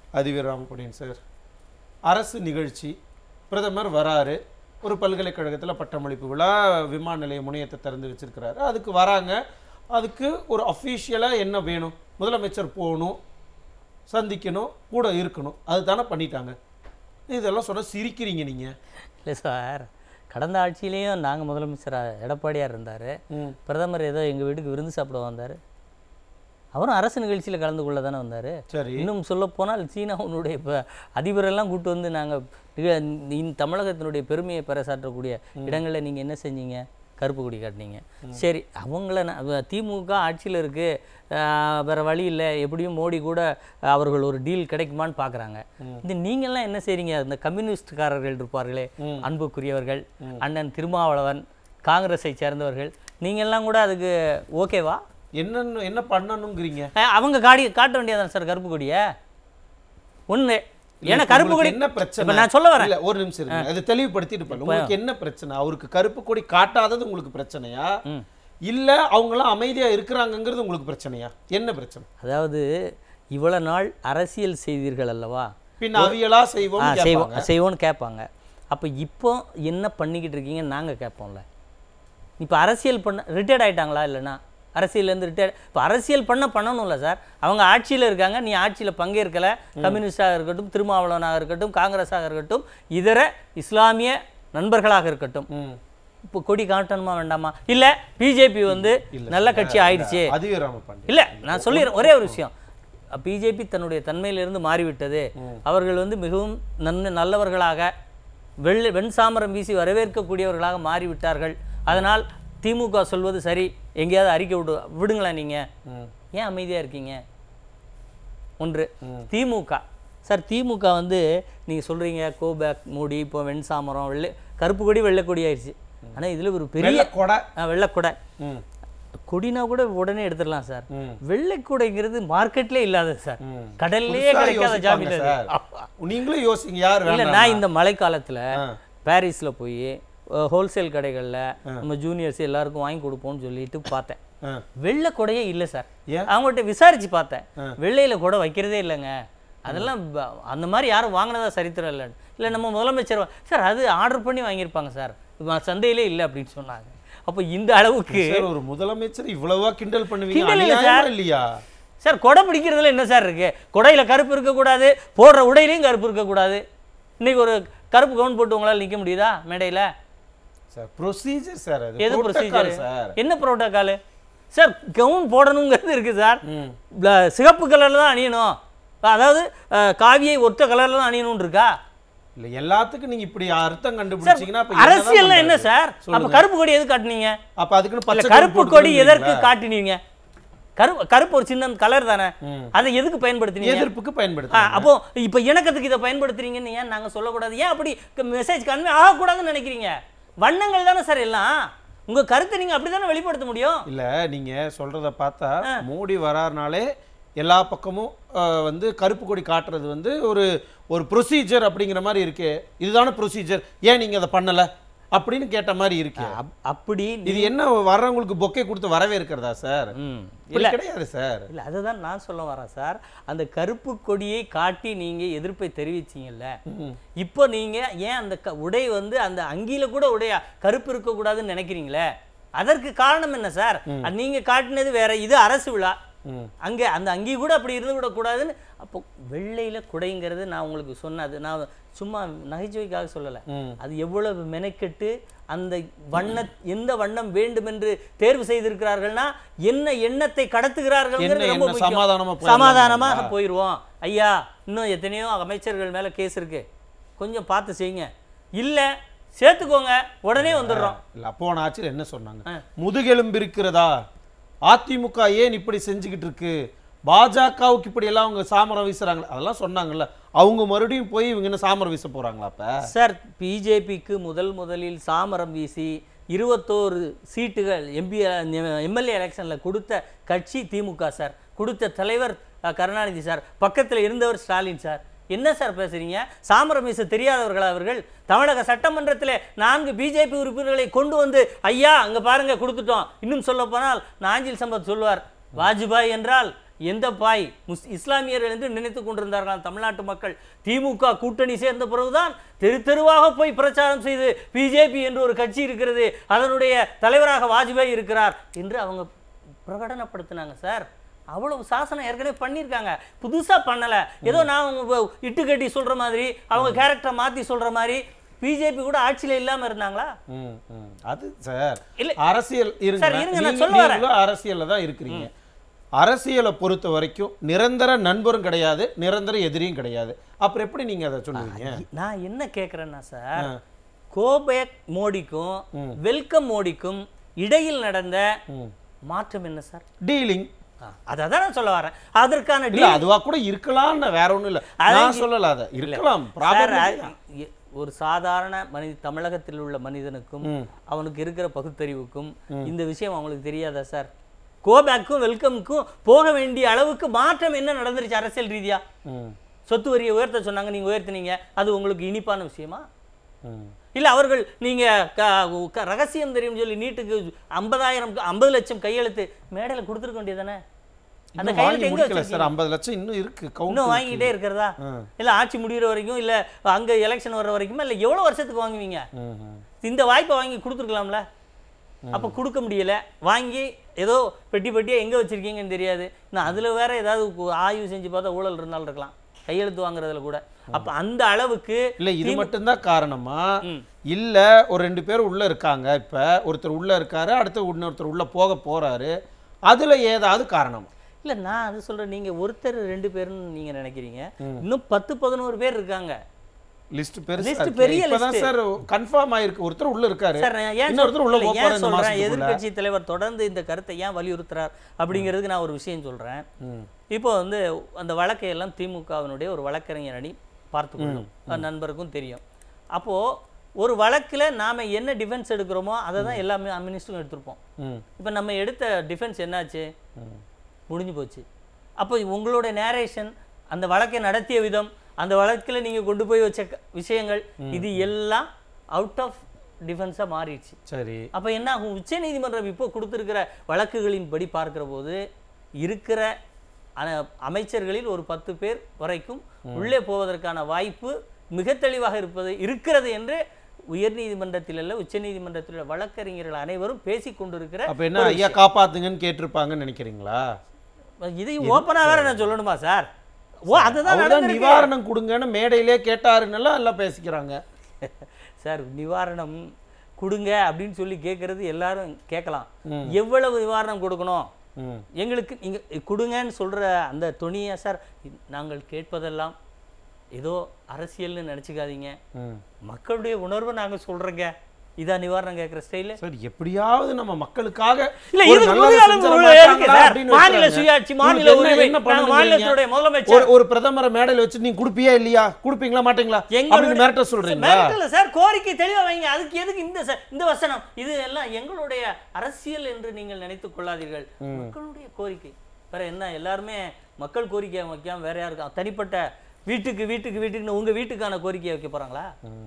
அதிவீர் ராமபுடியன் sir அரசு நிகழ்ச்சி பிரதமர் வராரு ஒரு பல்கலைக்கழகத்தில் பட்டமளிப்பு விழா விமான நிலைய முனையத்தை திறந்து வச்சிருக்கிறாரு அதுக்கு வராங்க அதுக்கு ஒரு அஃபீஷியலாக என்ன வேணும் முதலமைச்சர் போகணும் சந்திக்கணும் கூட இருக்கணும் அது தானே பண்ணிட்டாங்க இதெல்லாம் சொன்னா சிரிக்கிறீங்க நீங்கள் இல்லை சார் கடந்த ஆட்சியிலையும் நாங்கள் முதலமைச்சர் எடப்பாடியார் இருந்தார் ம் பிரதமர் ஏதோ எங்கள் வீட்டுக்கு விருந்து சாப்பிட வந்தார் அவரும் அரசு நிகழ்ச்சியில் கலந்து கொள்ள தானே வந்தார் சரி இன்னும் சொல்ல போனால் சீனாவுடைய இப்போ அதிபரெல்லாம் கூட்டு வந்து நாங்கள் தமிழகத்தினுடைய பெருமையை பறைசாற்றக்கூடிய இடங்களில் நீங்கள் என்ன செஞ்சீங்க கருப்பு கொடி காட்டினீங்க சரி அவங்கள நான் அவ- திமுக ஆட்சியில் இருக்குது வேறு வழி இல்லை எப்படியும் மோடி கூட அவர்கள் ஒரு டீல் கிடைக்குமான்னு பார்க்குறாங்க இந்த நீங்கள்லாம் என்ன செய்றீங்க இந்த கம்யூனிஸ்ட்காரர்கள் இருப்பார்களே அன்புக்குரியவர்கள் அண்ணன் திருமாவளவன் காங்கிரஸை சேர்ந்தவர்கள் நீங்கள்லாம் கூட அதுக்கு ஓகேவா என்னன்னு என்ன பண்ணணுங்கிறீங்க அஹ் அவங்க காடி காட்ட வேண்டியதானே சார் கருப்பு கொடியை ஒன்று ஏன்னா கருப்பு கொடி என்ன பிரச்சனை இப்போ நான் சொல்ல வரேன் இல்ல ஒரு நிமிஷம் இருங்க அதை தெளிவுபடுத்திட்டு போல உங்களுக்கு என்ன பிரச்சனை அவருக்கு கருப்பு கொடி காட்டாதது உங்களுக்கு பிரச்சனையா இல்ல அவங்களாம் அமைதியா இருக்கிறாங்கங்கிறது உங்களுக்கு பிரச்சனையா என்ன பிரச்சனை அதாவது இவ்வளவு நாள் அரசியல் செய்தீர்கள் அல்லவா பின்ன அவியலா ஆ, செய்வோம் செய்வோம் செய்வோம்னு கேட்பாங்க அப்போ இப்போ என்ன பண்ணிக்கிட்டு இருக்கீங்க நாங்கள் கேட்போம்ல இப்போ அரசியல் பண்ண ரிட்டையர்ட் ஆயிட்டாங்களா இல்லைன்னா அரசியல்லேருந்து ரிட்டையர்ட் இப்போ அரசியல் பண்ண பண்ணணும்ல சார் அவங்க ஆட்சியில் இருக்காங்க நீ ஆட்சியில் பங்கேற்கலை கம்யூனிஸ்டாக இருக்கட்டும் திருமாவளவனாக இருக்கட்டும் காங்கிரஸாக இருக்கட்டும் இதர இஸ்லாமிய நண்பர்களாக இருக்கட்டும் ம். இப்போ கொடி காட்டணுமா வேண்டாமா இல்லை பிஜேபி வந்து நல்ல கட்சி ஆயிடுச்சு அதுவே ராமபாண்டி இல்ல நான் சொல்லிடுறேன் ஒரே ஒரு விஷயம் பிஜேபி தன்னுடைய தன்மையிலிருந்து மாறிவிட்டது அவர்கள் வந்து மிகவும் நன்மை நல்லவர்களாக வெள்ளை வெண் சாமரம் வீசி வரவேற்கக்கூடியவர்களாக மாறிவிட்டார்கள் அதனால் திமுக சொல்வது சரி எங்கேயாவது அறிக்கை விடு விடுங்களேன் நீங்க ம். ஏன் அமைதியா இருக்கீங்க ஒன்று திமுக சார் திமுக வந்து நீங்க சொல்றீங்க கோபேக் மோடி இப்போ வெண் சாமரம் வெள்ளை கருப்பு கொடி வெள்ளை கொடி ஆயிடுச்சு ஆனா இதுல ஒரு பெரிய வெள்ளை கொடை ஆ, வெள்ளைக்குடை ம். கொடினா கூட உடனே எடுத்துடலாம் சார் ம். வெள்ளைக்கூடைங்கிறது மார்க்கெட்லேயே இல்லாத சார் ம். கடல்லையே புதுசா கிடைக்காத யோசிப்பாங்க ஜாமீன் அது. சார். நீங்களும் யோசிங்க யார் இல்ல வேண்டாம் நான் இந்த மழைக்காலத்துல ஆ. பாரிஸ்ல போய் ஹோல்சேல் கடைகள்ல நம்ம ஜூனியர்ஸ் எல்லாருக்கும் வாங்கி கொடுப்போம்னு சொல்லிட்டு பார்த்தேன் ஆ. வெள்ளை கொடையே இல்லை சார் ஏன்? அவங்கள்ட்ட விசாரிச்சு பார்த்தேன் வெள்ளையில கூட வைக்கிறதே இல்லைங்க அதெல்லாம் ப- அந்த மாதிரி யாரும் வாங்கினதா சரித்திரம் இல்லை இல்லை நம்ம முதலமைச்சர் வா- சார் அது ஆர்டர் பண்ணி வாங்கியிருப்பாங்க சார் ம- சந்தையிலே இல்லை அப்படின்னு சொன்னாங்க அப்போ இந்த அளவுக்கு சார் ஒரு முதலமைச்சர் இவ்வளவா கிண்டல் பண்ணுவீங்க கிண்டல் இல்ல அநியாயமா சார். இல்லையா சார் கொடை பிடிக்கிறதுல என்ன சார் இருக்கு கொடையில கருப்பு இருக்கக்கூடாது போடுற உடையிலையும் கருப்பு இருக்கக்கூடாது இன்னைக்கு ஒரு கருப்பு கவுன் போட்டு உங்களால் நிற்க முடியுதா மேடையில சார் ப்ரொசீஜர் சார் அது எது protocol ப்ரொசீஜர் சார் என்ன புரோட்டோக்கால் சார் கவுன் போடணுங்கிறது இருக்கு சார் ம். ப்ள- சிகப்பு கலர்ல தான் அணியணும் அதாவது அஹ், காவியை ஒத்த கலர்ல தான் அணியணும்னு இருக்கா இல்ல எல்லாத்துக்கும் நீங்க இப்படி அர்த்தம் சார் கண்டுபிடிச்சீங்கன்னா அப்ப என்னதான் அரசியல்னா என்ன பண்றது? சார் அப்ப சொல்லுங்க. கருப்பு கொடி எது காட்டுனீங்க அப்ப அதுக்குன்னு இல்ல பச்சை கருப்பு போட்டு கொடி எதற்கு கொடுக்குறீங்களா? காட்டினீங்க கருப்பு கருப்பு ஒரு சின்ன கலர் தானே ம். அதை எதுக்கு பயன்படுத்தினீங்க எதிர்ப்புக்கு ஆ, பயன்படுத்துறாங்க அப்போ இப்போ இணக்கத்துக்கு இதை பயன்படுத்துறீங்கன்னு ஏன் நாங்க சொல்லக்கூடாது ஏன் அப்படி மெசேஜ் கன்வே ஆகக்கூடாதுன்னு நினைக்கிறீங்க வண்ணங்கள் தானே சார் எல்லாம் உங்க கருத்தை நீங்க அப்படி தானே வெளிப்படுத்த முடியும் இல்ல நீங்க சொல்றத பார்த்தா மோடி வராருனாலே எல்லா பக்கமும் அஹ், வந்து கருப்பு கொடி காட்டுறது வந்து ஒரு ஒரு ப்ரொசீஜர் அப்படிங்கிற மாதிரி இருக்கு இதுதான ப்ரொசீஜர் ஏன் நீங்க அதை பண்ணல அப்படின்னு கேட்ட மாதிரி இருக்கு அப்- அப்படி இது என்ன வர்றவங்களுக்கு பொக்கே கொடுத்து வரவேற்கிறதா சார் ம். இல்ல கிடையாது சார் இல்ல அதுதான் நான் சொல்ல வரேன் சார் அந்த கருப்பு கொடியை காட்டி நீங்க எதிர்ப்பை தெரிவிச்சீங்கல்ல இப்போ நீங்க ஏன் அந்த க- உடை வந்து அந்த அங்கியில கூட உடைய கருப்பு இருக்கக்கூடாதுன்னு நினைக்கிறீங்களே அதற்கு காரணம் என்ன சார் அது நீங்க காட்டினது வேற இது அரசு விழா ம். அங்கே அந்த அங்கி கூட அப்படி இருந்து விடக்கூடாதுன்னு அப்போ வெள்ளையில குடைங்கிறது நான் உங்களுக்கு சொன்னது நான் சும்மா நகைச்சுவைக்காக சொல்லலை ம். அது எவ்வளவு மெனக்கெட்டு அந்த வண்ண எந்த வண்ணம் வேண்டும் என்று தேர்வு செய்திருக்கிறார்கள்னா என்ன எண்ணத்தை கடத்துகிறார்கள் என்ன ரொம்ப எண்ணம்? முக்கியம். சமாதானமா போயிடலாம் சமாதானமாக இல்லையா? போயிடுவோம் ஐயா இன்னும் எத்தனையோ அமைச்சர்கள் மேல கேஸ் இருக்கு கொஞ்சம் பார்த்து செய்யுங்க இல்ல சேர்த்துக்கோங்க உடனே வந்துடுறோம் இல்ல போன ஆட்சியில் என்ன சொன்னாங்க முதுகெலும்பு இருக்கிறதா அதிமுக ஏன் இப்படி செஞ்சுக்கிட்டு இருக்கு பாஜகவுக்கு இப்படி எல்லாம் அவங்க சாமரம் வீசுறாங்க அதெல்லாம் சொன்னாங்கல்ல அவங்க மறுபடியும் போய் இவங்க என்ன சாமரம் வீச போறாங்களா அப்ப சார் பிஜேபிக்கு முதல் முதலில் சாமரம் வீசி இருபத்தோரு சீட்டுகள் எம்பி எம்எல்ஏ எலெக்ஷனில் கொடுத்த கட்சி திமுக சார் கொடுத்த தலைவர் அஹ், கருணாநிதி சார் பக்கத்தில் இருந்தவர் ஸ்டாலின் சார் என்ன சார் பேசுறீங்க சாமரம் வீச தெரியாதவர்கள் அவர்கள் தமிழக சட்டமன்றத்தில் நான்கு பிஜேபி உறுப்பினர்களை கொண்டு வந்து ஐயா அங்க பாருங்க கொடுத்துட்டோம் இன்னும் சொல்ல போனால் நாஞ்சில் சம்பத் சொல்வார் வாஜ்பாய் என்றால் எந்த பாய் முஸ் இஸ்லாமியர்கள் என்று நினைத்து கொண்டிருந்தார்களாம் தமிழ்நாட்டு மக்கள் திமுக கூட்டணி சேர்ந்த பிறகுதான் தெரு தெருவாக போய் பிரச்சாரம் செய்து பிஜேபி என்று ஒரு கட்சி இருக்கிறது அதனுடைய தலைவராக வாஜ்பாய் இருக்கிறார் என்று அவங்க பிரகடனப்படுத்தினாங்க சார் அவ்வளவு சாசனம் ஏற்கனவே பண்ணியிருக்காங்க புதுசா பண்ணல ஏதோ நான் உங்க இட்டு கட்டி சொல்ற மாதிரி அவங்க கேரக்டரை மாத்தி சொல்ற மாதிரி பிஜேபி கூட ஆட்சியில இல்லாம இருந்தாங்களா ம், ம். அது சார் இல்ல. அரசியல் இருங்க சார், இருங்க, நான் நீங்க- சொல்ல வரேன். நீங்களும் அரசியல்ல தான் இருக்கிறீங்க அரசியலை பொறுத்த வரைக்கும் நிரந்தர நண்பரும் கிடையாது நிரந்தர எதிரியும் கிடையாது அப்புறம் எப்படி நீங்க அதை சொல்லுவீங்க நான் என்ன கேட்குறேன்னா சார் கோபேக் மோடிக்கும் வெல்கம் மோடிக்கும் இடையில் நடந்த மாற்றம் என்ன சார் டீலிங் அதை தான் நான் சொல்ல வரேன் அதற்கான இல்ல அதுவா கூட இருக்கலாம்னு வேற ஒண்ணும் இல்ல நான் சொல்லல அத இருக்கலாம் சார், probably. அ- எ- ஒரு சாதாரண மனித தமிழகத்தில் உள்ள மனிதனுக்கும் அவனுக்கு இருக்கிற பகுத்தறிவுக்கும் இந்த விஷயம் அவங்களுக்கு தெரியாதா சார் கோபேக்கும் வெல்கமுக்கும் போக வேண்டிய அளவுக்கு மாற்றம் என்ன நடந்துருச்சு அரசியல் ரீதியா ம், சொத்து வரியை உயர்த்த சொன்னாங்க நீங்க உயர்த்தினீங்க அது உங்களுக்கு இனிப்பான விஷயமா ம். இல்ல அவர்கள் நீங்க க- க- ரகசியம் தெரியும் சொல்லி நீட்டுக்கு ஐம்பதாயிரம் ஐம்பது லட்சம் கையெழுத்து மேடையில கொடுத்துருக்க வேண்டியதானே அந்த இன்னும் கையெழுத்து வாங்கி எங்க முடிக்கல வச்சிருக்கீங்க? சார் ஐம்பது லட்சம் இன்னும் இருக்கு கவுண்ட் இன்னும் வாங்கிட்டே இருக்கிறதா இல்ல ஆட்சி முடிகிற வரைக்கும் இல்ல அங்க எலெக்ஷன் வர்ற வரைக்குமா இல்ல எவ்வளவு வருஷத்துக்கு வாங்குவீங்க இந்த வாய்ப்பை வாங்கி கொடுத்துருக்கலாம்ல அப்ப கொடுக்க முடியல வாங்கி ஏதோ பெட்டி பெட்டியா எங்க வச்சிருக்கீங்கன்னு தெரியாது நான் அதுல வேற ஏதாவது கு- ஆய்வு செஞ்சு பார்த்தா ஊழல் இருந்தாலும் இருக்கலாம் கையெழுத்து வாங்குறதுல கூட அப்ப அந்த அளவுக்கு இல்ல இது மட்டும்தான் காரணமா ம். இல்ல ஒரு ரெண்டு பேர் உள்ள இருக்காங்க இப்ப ஒருத்தர் உள்ள இருக்காரு அடுத்து இன்னொருத்தர் உள்ள போக போறாரு அதுல ஏதாவது காரணமா இல்ல நான் அது சொல்றேன் நீங்க ஒருத்தர் ரெண்டு பேர்னு நீங்க நினைக்கிறீங்க இன்னும் பத்து பதினோரு பேர் இருக்காங்க லிஸ்ட் List பெருசா இருக்கு. பெரிய இப்பதான் list. சார் கன்ஃபார்ம் ஆயிருக்கு ஒருத்தர் உள்ள இருக்காரு சார் நான் ஏன் இன்னொருத்தர் உள்ள இல்ல, போக ஏன் போறாரு இந்த சொல்றேன் மாசத்துக்குள்ள எதிர்க்கட்சி தலைவர் தொடர்ந்து இந்த கருத்தை ஏன் வலியுறுத்துறார் அப்படிங்கிறதுக்கு நான் ஒரு விஷயம் சொல்றேன் ம். இப்போ வந்து அந்த வழக்கை எல்லாம் திமுகவினுடைய ஒரு வழக்கறிஞர் அணி பார்த்து கொள்ளும் அது நண்பருக்கும் தெரியும் அப்போ ஒரு வழக்குல நாம என்ன டிஃபென்ஸ் எடுக்கிறோமோ அதை தான் எல்லாமே மினிஸ்டரும் எடுத்திருப்போம் ம். இப்போ நம்ம எடுத்த டிஃபென்ஸ் என்னாச்சு முடிஞ்சு போச்சு அப்போ உங்களோட நேரேஷன் அந்த வழக்கை நடத்திய விதம் அந்த வழக்கில் நீங்க கொண்டு போய் வச்ச க- விஷயங்கள் இது எல்லாம் அவுட் ஆஃப் டிஃபென்ஸாக மாறிடுச்சு சரி அப்போ என்ன ஆகும் உச்சநீதிமன்றம் இப்போ கொடுத்துருக்கிற வழக்குகளின் படி பார்க்கிற போது இருக்கிற அன- அமைச்சர்களில் ஒரு பத்து பேர் வரைக்கும் உள்ளே போவதற்கான வாய்ப்பு மிக தெளிவாக இருப்பது இருக்கிறது என்று உயர்நீதிமன்றத்தில் அல்ல உச்சநீதிமன்றத்தில் உள்ள வழக்கறிஞர்கள் அனைவரும் பேசிக் கொண்டிருக்கிற அப்ப என்ன ஐயா காப்பாத்துங்கன்னு கேட்டிருப்பாங்கன்னு நினைக்கிறீங்களா இதையும் ஓப்பனா வேற நான் சொல்லணுமா சார் ஓ அதுதான் அவர்தான் நடந்திருக்கு நிவாரணம் கொடுங்கன்னு மேடையிலே கேட்டாருன்னெல்லாம் எல்லாம் பேசிக்கிறாங்க சார் நிவாரணம் கொடுங்க அப்படின்னு சொல்லி கேட்கறது எல்லாரும் கேட்கலாம் எவ்வளவு நிவாரணம் கொடுக்கணும் ம். எங்களுக்கு நீங்க கொடுங்கன்னு சொல்ற அந்த துணியை சார் நாங்கள் கேட்பதெல்லாம் ஏதோ அரசியல்னு நினைச்சுக்காதீங்க ம். மக்களுடைய உணர்வை நாங்க சொல்றோங்க இதான் நிவாரணம் கேட்குற ஸ்டைலு சார் எப்படியாவது நம்ம மக்களுக்காக இல்ல ஒரு இதுக்கு நல்லதை முதுகாலம் செஞ்சிட உள்ள மாட்டாங்களா இருக்கு சார். அப்படின்னு மாநில வச்சுறாங்க. சுயாட்சி, மாநில உங்களுக்கு என்ன- உரிமை, என்ன நாங்க பண்ணுங்கிறீங்க? மாநிலத்துடைய முதலமைச்சர். ஒரு ஒரு பிரதமரை மேடையில வச்சு நீங்க கொடுப்பியா இல்லையா கொடுப்பீங்களா மாட்டீங்களா அப்படின்னு மிரட்ட சொல்றீங்களா மிரட்டல சார் கோரிக்கை தெளிவா வைங்க அதுக்கு எதுக்கு இந்த ச- இந்த வசனம் இது எல்லாம் எங்களுடைய அரசியல் என்று நீங்கள் நினைத்துக் கொள்ளாதீர்கள் மக்களுடைய கோரிக்கை வேற என்ன எல்லாருமே மக்கள் கோரிக்கை வைக்காம வேற யாருக்கும் தனிப்பட்ட வீட்டுக்கு வீட்டுக்கு வீட்டுக்குன்னு உங்க வீட்டுக்கான கோரிக்கையை வைக்க போறாங்களா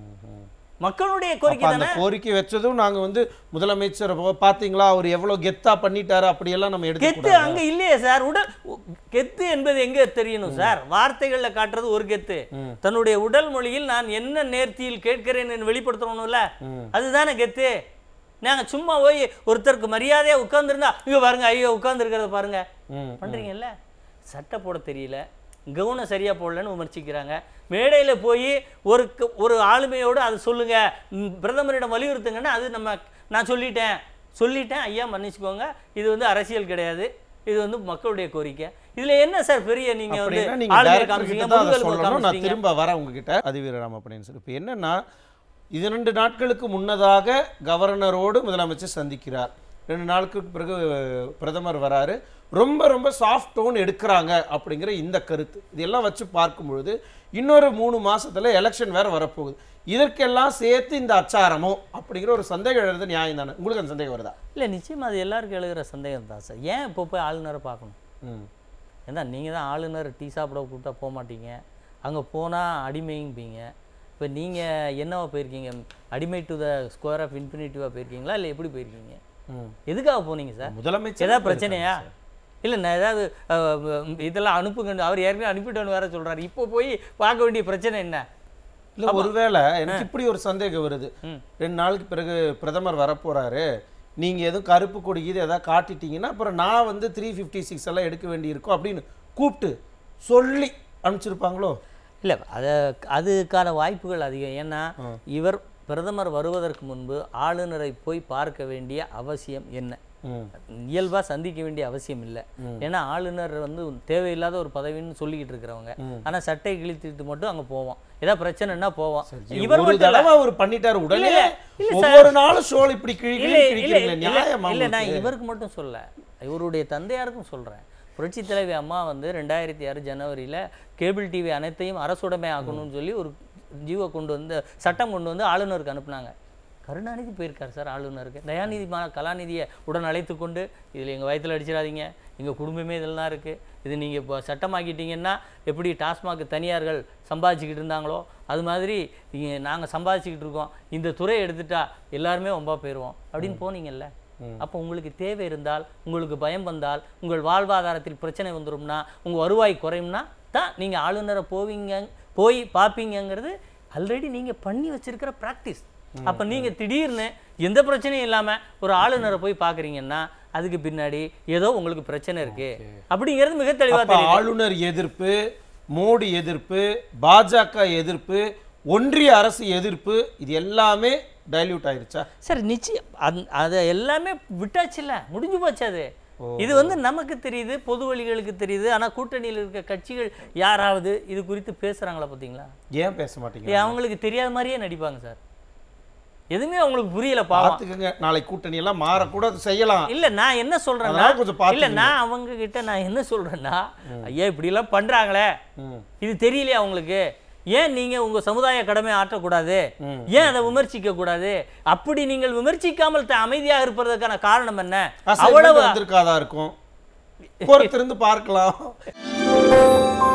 மக்களுடைய கோரிக்கை அப்ப அந்த தானே கோரிக்கை வச்சதும் நாங்க வந்து முதலமைச்சர் பா- பாத்தீங்களா அவர் எவ்வளவு கெத்தா பண்ணிட்டாரு அப்படியெல்லாம் நம்ம கெத்து எடுத்து அங்க இல்லையே சார் உடல் கெத்து என்பது எங்க தெரியணும் சார் வார்த்தைகள்ல காட்டுறது ஒரு கெத்து தன்னுடைய உடல் மொழியில் நான் என்ன நேர்த்தியில் கேட்கிறேன் என்று வெளிப்படுத்தணும்ல அதுதானே கெத்து நாங்க சும்மா போய் ஒருத்தருக்கு மரியாதையா உட்கார்ந்திருந்தா இங்க பாருங்க ஐயோ உட்கார்ந்துருக்கிறத பாருங்க ம், பண்றீங்கல்ல சட்டை போட தெரியல கவுனை சரியா போடலன்னு விமர்சிக்கிறாங்க மேடையில போய் ஒரு க- ஒரு ஆளுமையோடு அது சொல்லுங்க ம், பிரதமரிடம் வலியுறுத்துங்கன்னா அது நம்ம நான் சொல்லிட்டேன் சொல்லிட்டேன் ஐயா மன்னிச்சுக்கோங்க இது வந்து அரசியல் கிடையாது இது வந்து மக்களுடைய கோரிக்கை இதுல என்ன சார் பெரிய நீங்க வந்து அப்படின்னா நீங்க ஆளுமையை டைரக்டர் காமிச்சீங்க கிட்ட தான் அதை முதுகெலும்பை சொல்லணும் நான் காமிச்சிட்டீங்க திரும்ப வரேன் உங்ககிட்ட அதிவீரராம் அப்படின்னு சொல்லி இப்போ என்னன்னா இது ரெண்டு நாட்களுக்கு முன்னதாக கவர்னரோடு முதலமைச்சர் சந்திக்கிறார் ரெண்டு நாளுக்கு பிறகு அஹ், பிரதமர் வராரு ரொம்ப ரொம்ப சாஃப்ட் டோன் எடுக்கிறாங்க அப்படிங்கிற இந்த கருத்து இதெல்லாம் வச்சு பார்க்கும் பொழுது இன்னொரு மூணு மாசத்துல எலெக்ஷன் வேற வரப்போகுது இதற்கெல்லாம் சேர்த்து இந்த அச்சாரமோ அப்படிங்கிற ஒரு சந்தேகம் எழுது நியாயம் தானே உங்களுக்கு அந்த சந்தேகம் வருதா இல்ல நிச்சயமா அது எல்லாருக்கும் எழுகிற சந்தேகம் தான் சார் ஏன் இப்போ போய் ஆளுநரை பார்க்கணும் ம் ஏன்னா நீங்கள் தான் ஆளுநர் டீ சாப்பிட கூப்பிட்டா போக மாட்டீங்க அங்கே போனால் அடிமைங்கும்பீங்க இப்போ நீங்கள் என்னவா போயிருக்கீங்க அடிமை டு த ஸ்கொயர் ஆஃப் இன்ஃபினிட்டிவாக போயிருக்கீங்களா இல்லை எப்படி போயிருக்கீங்க ம் எதுக்காக போனீங்க சார் முதலமைச்சர் ஏதாவது பிரச்சனையா இல்லை நான் ஏதாவது அஹ், இதெல்லாம் அனுப்புங்க அவர் ஏற்கனவே அனுப்பிட்டோன்னு வேற சொல்றாரு இப்போ போய் பார்க்க வேண்டிய பிரச்சனை என்ன இல்ல ஒருவேளை எனக்கு இப்படி ஒரு சந்தேகம் வருது ரெண்டு நாளுக்கு பிறகு பிரதமர் வரப்போறாரு நீங்க எதுவும் கருப்பு கொடி இது ஏதாவது காட்டிட்டீங்கன்னா அப்புறம் நான் வந்து த்ரீ ஃபிஃப்டி சிக்ஸ் எல்லாம் எடுக்க வேண்டியிருக்கும் அப்படின்னு கூப்பிட்டு சொல்லி அனுப்பிச்சிருப்பாங்களோ இல்லை அதை அதுக்கான வாய்ப்புகள் அதிகம் ஏன்னா இவர் பிரதமர் வருவதற்கு முன்பு ஆளுநரை போய் பார்க்க வேண்டிய அவசியம் என்ன ம். இயல்பா சந்திக்க வேண்டிய அவசியம் இல்லை ஏன்னா ஆளுநர் வந்து தேவையில்லாத ஒரு பதவின்னு சொல்லிக்கிட்டு இருக்கிறவங்க ஆனா சட்டை கிழித்துட்டு மட்டும் அங்க போவோம் ஏதாவது பிரச்சனைன்னா போவோம் இவர் ஒரு மட்டும் இல்ல. தடவை அவர் பண்ணிட்டாரு உடனே இல்ல, இல்ல சார். ஒவ்வொரு நாளும் ஷோல் இப்படி கிழி இல்ல, கிழி இல்ல, கிழிக்கிறீங்களே இல்ல, நியாயமா இல்ல, நான் உங்களுக்கு? இவருக்கு மட்டும் சொல்ல இவருடைய தந்தையாருக்கும் சொல்றேன் புரட்சி தலைவி அம்மா வந்து ரெண்டாயிரத்தி ஆறு ஜனவரியில கேபிள் டிவி அனைத்தையும் அரசுடைமை ஆக்கணும்னு சொல்லி ஒரு ஜீவோ கொண்டு வந்து சட்டம் கொண்டு வந்து ஆளுநருக்கு அனுப்புனாங்க கருணாநிதி போயிருக்கார் சார் ஆளுநருக்கு தயாநிதி மா கலாநிதியை உடன் அழைத்து கொண்டு இதில் எங்கள் வயத்தில் அடிச்சிடாதீங்க எங்கள் குடும்பமே இதில் தான் இருக்குது இது நீங்கள் இப்போ சட்டமாக்கிட்டீங்கன்னா எப்படி டாஸ்மாக் தனியார்கள் சம்பாதிச்சுக்கிட்டு இருந்தாங்களோ அது மாதிரி நாங்கள் சம்பாதிச்சுக்கிட்டு இருக்கோம் இந்த துறையை எடுத்துட்டா எல்லாருமே ஒம்பா போயிடுவோம் அப்படின்னு போனீங்கல்ல அப்போ உங்களுக்கு தேவை இருந்தால் உங்களுக்கு பயம் வந்தால் உங்கள் வாழ்வாதாரத்தில் பிரச்சனை வந்துரும்னா உங்கள் வருவாய் குறையும்னா தான் நீங்கள் ஆளுநரை போவீங்க போய் பார்ப்பீங்கங்கிறது ஆல்ரெடி நீங்கள் பண்ணி வச்சிருக்கிற ப்ராக்டிஸ் அப்போ நீங்கள் திடீர்னு எந்த பிரச்சனையும் இல்லாமல் ஒரு ஆளுநரை போய் பார்க்குறீங்கன்னா அதுக்கு பின்னாடி ஏதோ உங்களுக்கு பிரச்சனை இருக்கு அப்படிங்கிறது மிக தெளிவாக அப்ப தெரியும் ஆளுநர் எதிர்ப்பு மோடி எதிர்ப்பு பாஜக எதிர்ப்பு ஒன்றிய அரசு எதிர்ப்பு இது எல்லாமே டைல்யூட் ஆயிருச்சா சார் நிச்சயம் அந் அதை எல்லாமே விட்டாச்சுல்ல முடிஞ்சு போச்சு அது இது வந்து நமக்கு தெரியுது பொது வழிகளுக்கு தெரியுது ஆனா கூட்டணியில் இருக்க கட்சிகள் யாராவது இது குறித்து பேசுறாங்களா பார்த்தீங்களா ஏன் பேச மாட்டீங்க ஏன் அவங்களுக்கு தெரியாத மாதிரியே நடிப்பாங்க சார் எதுவுமே அவங்களுக்கு புரியல பாவம் பார்த்துக்கங்க நாளைக்கு கூட்டணி எல்லாம் மாறக்கூட செய்யலாம் இல்ல நான் என்ன சொல்றேன்னா அதனால கொஞ்சம் இல்ல பார்த்துக்கங்க. நான் அவங்க கிட்ட நான் என்ன சொல்றேன்னா ஐயா இப்படி எல்லாம் பண்றாங்களே ம். இது தெரியலையா உங்களுக்கு ஏன் நீங்க உங்க சமுதாய கடமை ஆற்றக்கூடாது ம். ஏன் அதை விமர்சிக்க கூடாது அப்படி நீங்கள் விமர்சிக்காமல் த- அமைதியாக இருப்பதற்கான காரணம் என்ன Assignment அவ்வளவு வந்திருக்காதா இருக்கும் பொறுத்திருந்து பார்க்கலாம்